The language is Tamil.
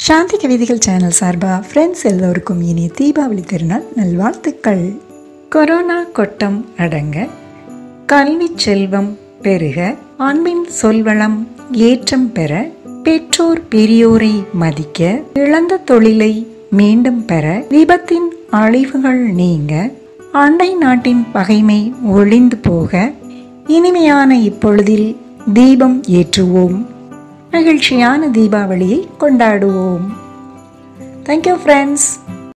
சாந்தி கவிதைகள் சேனல் சார்பாக ஃப்ரெண்ட்ஸ் எல்லோருக்கும் இனிய தீபாவளி திருநாள் நல்வாழ்த்துக்கள் கொரோனா கொட்டம் அடங்க கல்வி செல்வம் பெருக அன்பின் சொல்வளம் ஏற்றம் பெற பெற்றோர் பெரியோரை மதிக்க இழந்த தொழிலை மீண்டும் பெற விபத்தின் அழிவுகள் நீங்க அண்டை நாட்டின் பகைமை ஒளிந்து போக இனிமையான இப்பொழுதில் தீபம் ஏற்றுவோம் மகிழ்ச்சியான தீபாவளியை கொண்டாடுவோம் தேங்க்யூ ஃப்ரெண்ட்ஸ்